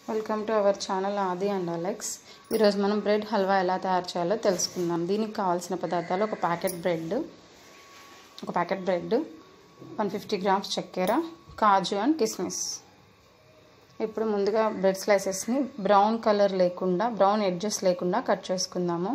welcome to our channel Adi and Alex ఈరోజు మనం bread halwa ఎలా తయారు చేయాలో తెలుసుకుందాం దీనికి కావాల్సిన పదార్థాలు ఒక ప్యాకెట్ బ్రెడ్ ఒక packet bread one fifty grams చక్కెర కాజు అండ్ కిస్మిస్ ఇప్పుడు ముందుగా బ్రెడ్ స్లైసెస్ని బ్రౌన్ కలర్ లేకుండా బ్రౌన్ ఎడ్జెస్ లేకుండా కట్ చేసుకుందాము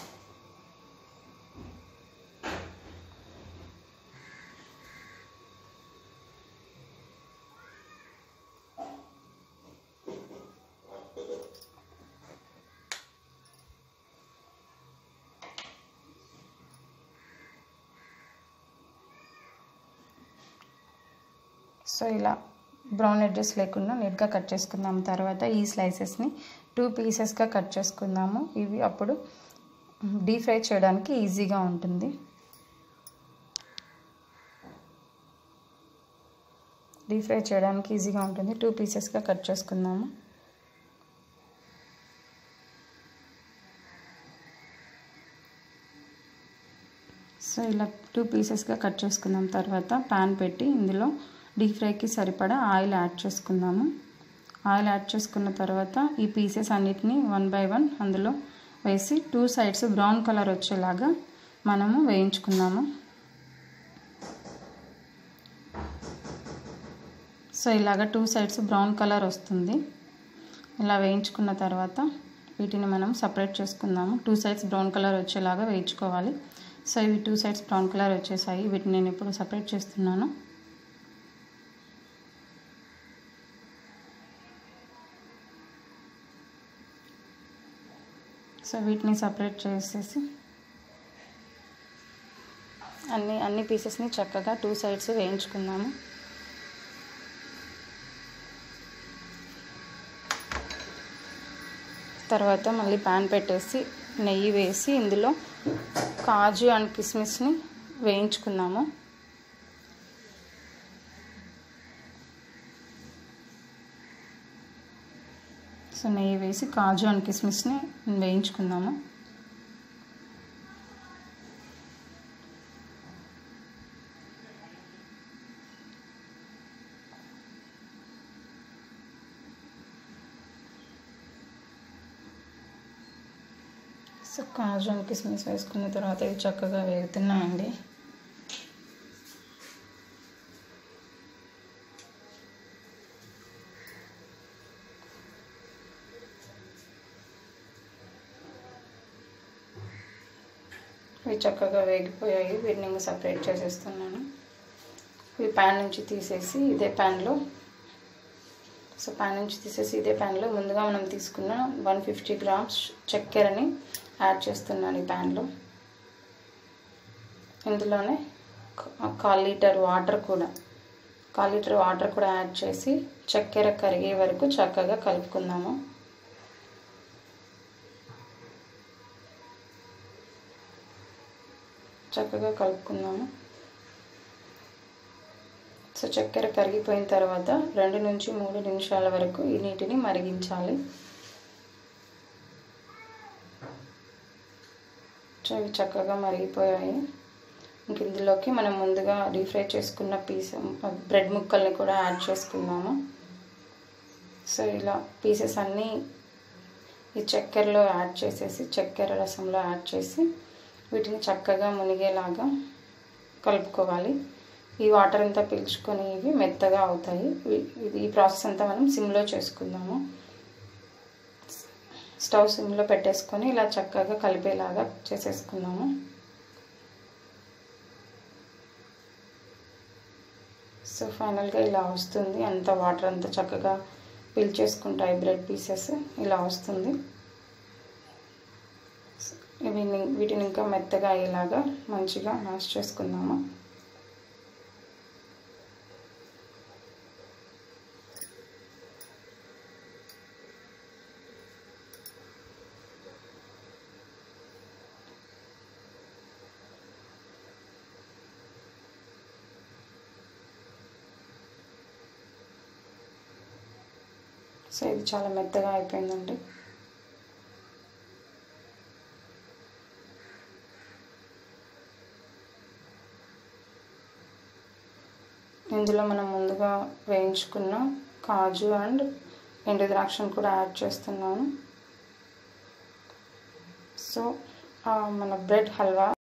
సో ఇలా బ్రౌన్ ఎడ్జెస్ లేకుండా నీట్గా కట్ చేసుకుందాం తర్వాత ఈ స్లైసెస్ని టూ పీసెస్గా కట్ చేసుకుందాము ఇవి అప్పుడు డీప్ ఫ్రై చేయడానికి ఈజీగా ఉంటుంది డీప్ ఫ్రై చేయడానికి ఈజీగా ఉంటుంది టూ పీసెస్గా కట్ చేసుకుందాము సో ఇలా టూ పీసెస్గా కట్ చేసుకుందాం తర్వాత ప్యాన్ పెట్టి ఇందులో డీప్ ఫ్రైకి సరిపడా ఆయిల్ యాడ్ చేసుకుందాము ఆయిల్ యాడ్ చేసుకున్న తర్వాత ఈ పీసెస్ అన్నిటిని వన్ బై వన్ అందులో వేసి టూ సైడ్స్ బ్రౌన్ కలర్ వచ్చేలాగా మనము వేయించుకుందాము సో ఇలాగ టూ సైడ్స్ బ్రౌన్ కలర్ వస్తుంది ఇలా వేయించుకున్న తర్వాత వీటిని మనం సపరేట్ చేసుకుందాము టూ సైడ్స్ బ్రౌన్ కలర్ వచ్చేలాగా వేయించుకోవాలి సో ఇవి టూ సైడ్స్ బ్రౌన్ కలర్ వచ్చేసాయి వీటిని నేను ఇప్పుడు సపరేట్ చేస్తున్నాను సో వీటిని సపరేట్ చేసేసి అన్ని అన్ని పీసెస్ని చక్కగా టూ సైడ్స్ వేయించుకుందాము తర్వాత మళ్ళీ ప్యాన్ పెట్టేసి నెయ్యి వేసి ఇందులో కాజు అండ్ కిస్మిస్ని వేయించుకుందాము సో నెయ్యి వేసి కాజు అండ్ కిస్మిస్ని వేయించుకుందాము సో కాజు అండ్ కిస్మిస్ వేసుకున్న తర్వాత ఇవి చక్కగా వేగుతున్నాయండి ఇవి చక్కగా వేగిపోయాయి వీటిని ఇంకా సపరేట్ చేసేస్తున్నాను ఇవి ప్యాన్ నుంచి తీసేసి ఇదే ప్యాన్లో సో ప్యాన్ నుంచి తీసేసి ఇదే ప్యాన్లో ముందుగా మనం తీసుకున్న వన్ ఫిఫ్టీ గ్రామ్స్ చక్కెరని యాడ్ చేస్తున్నాను ఈ ప్యాన్లో ఇందులోనే కాల్ లీటర్ వాటర్ కూడా కాల్ లీటర్ వాటర్ కూడా యాడ్ చేసి చక్కెర కరిగే వరకు చక్కగా కలుపుకుందాము చక్కగా కలుపుకుందాము సో చక్కెర కరిగిపోయిన తర్వాత రెండు నుంచి మూడు నిమిషాల వరకు ఈ నీటిని మరిగించాలి సో ఇవి చక్కగా మరిగిపోయాయి ఇంక ఇందులోకి మనం ముందుగా డీప్ ఫ్రై చేసుకున్న పీస్ బ్రెడ్ ముక్కల్ని కూడా యాడ్ చేసుకుందాము సో ఇలా పీసెస్ అన్నీ ఈ చక్కెరలో యాడ్ చేసేసి చక్కెర రసంలో యాడ్ చేసి వీటిని చక్కగా మునిగేలాగా కలుపుకోవాలి ఈ వాటర్ అంతా పీల్చుకొని ఇవి మెత్తగా అవుతాయి ఇది ఈ ప్రాసెస్ అంతా మనం సిమ్లో చేసుకుందాము స్టవ్ సిమ్లో పెట్టేసుకొని ఇలా చక్కగా కలిపేలాగా చేసేసుకుందాము సో ఫైనల్గా ఇలా వస్తుంది అంత వాటర్ అంతా చక్కగా పీల్చేసుకుంటాయి బ్రెడ్ పీసెస్ ఇలా వస్తుంది వీటిని వీటిని ఇంకా మెత్తగా అయ్యేలాగా మంచిగా మ్యాష్ చేసుకుందాము సో ఇది చాలా మెత్తగా అయిపోయిందండి ఇందులో మనం ముందుగా వేయించుకున్న కాజు అండ్ ఎండు ద్రాక్షను కూడా యాడ్ చేస్తున్నాను సో మన బ్రెడ్ హల్వా